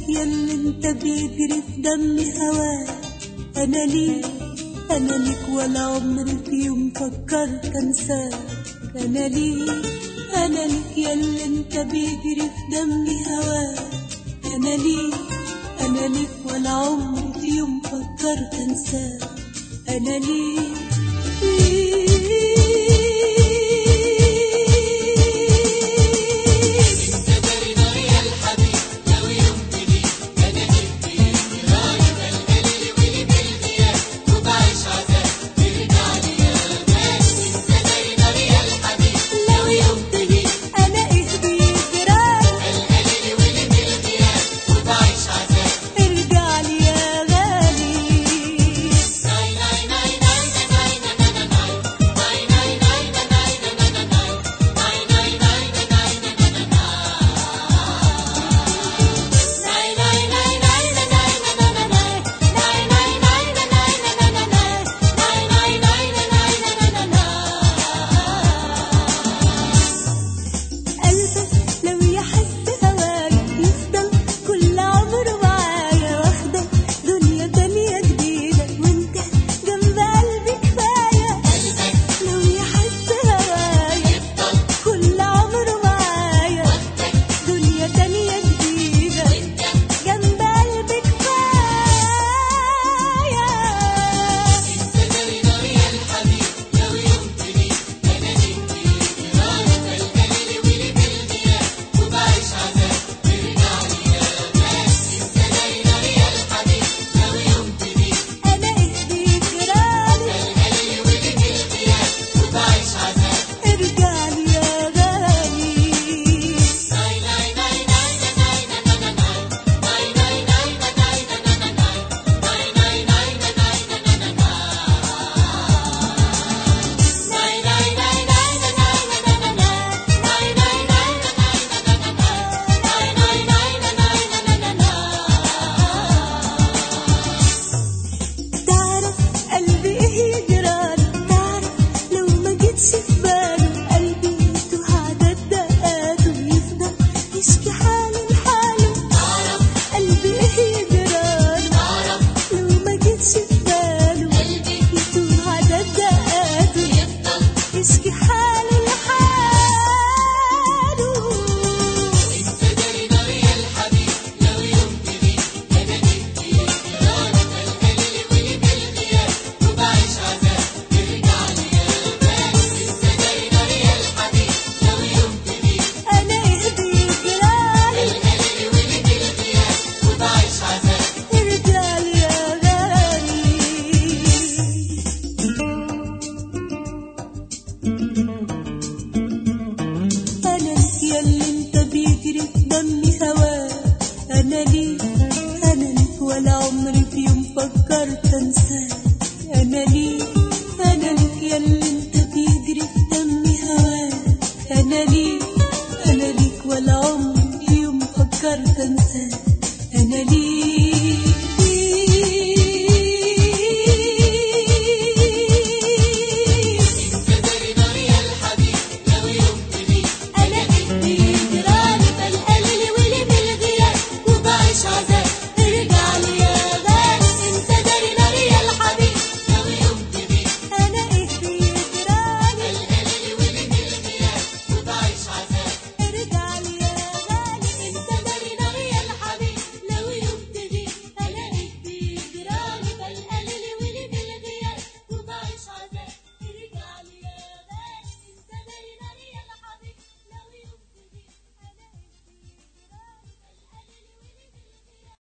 ياللي انت بيجري في دمي هواك انا ليك انا ليك ولا عمري في يوم فكرت انساك انا ليك انا ليك ياللي انت بيجري في دمي هواك انا ليك انا ليك ولا عمري في يوم فكرت انساك انا ليك ليك لو يوم تغيب انا اهدي جراحي ارجع لي يا غالي قلبك لو يحس هواك يفضل كل عمره معايا واخده دنيا تانية جديدة وانت جنب قلبي كفاية لو يحس هواك كل عمره معايا دنيا تانية جديدة جنب قلبي كفاية انا اهدي جرالي ارجع لي يا غالي تعرف قلبي ايه يجرالي تعرف لو ما جيتش في باله قلبي يتوه عدد دقاته ويفضل يشكي حاله لحاله قلبي ايه يجرالي لو ما جيتش في باله يتوه عدد دقاته يشكي حاله لحاله انا اهدي جرالي ارجع لي يا غالي انا ليك ياللي انت بيجري في دمي هواك انا ليك انا ليك ولا عمري في يوم فكرت انساك انا ليك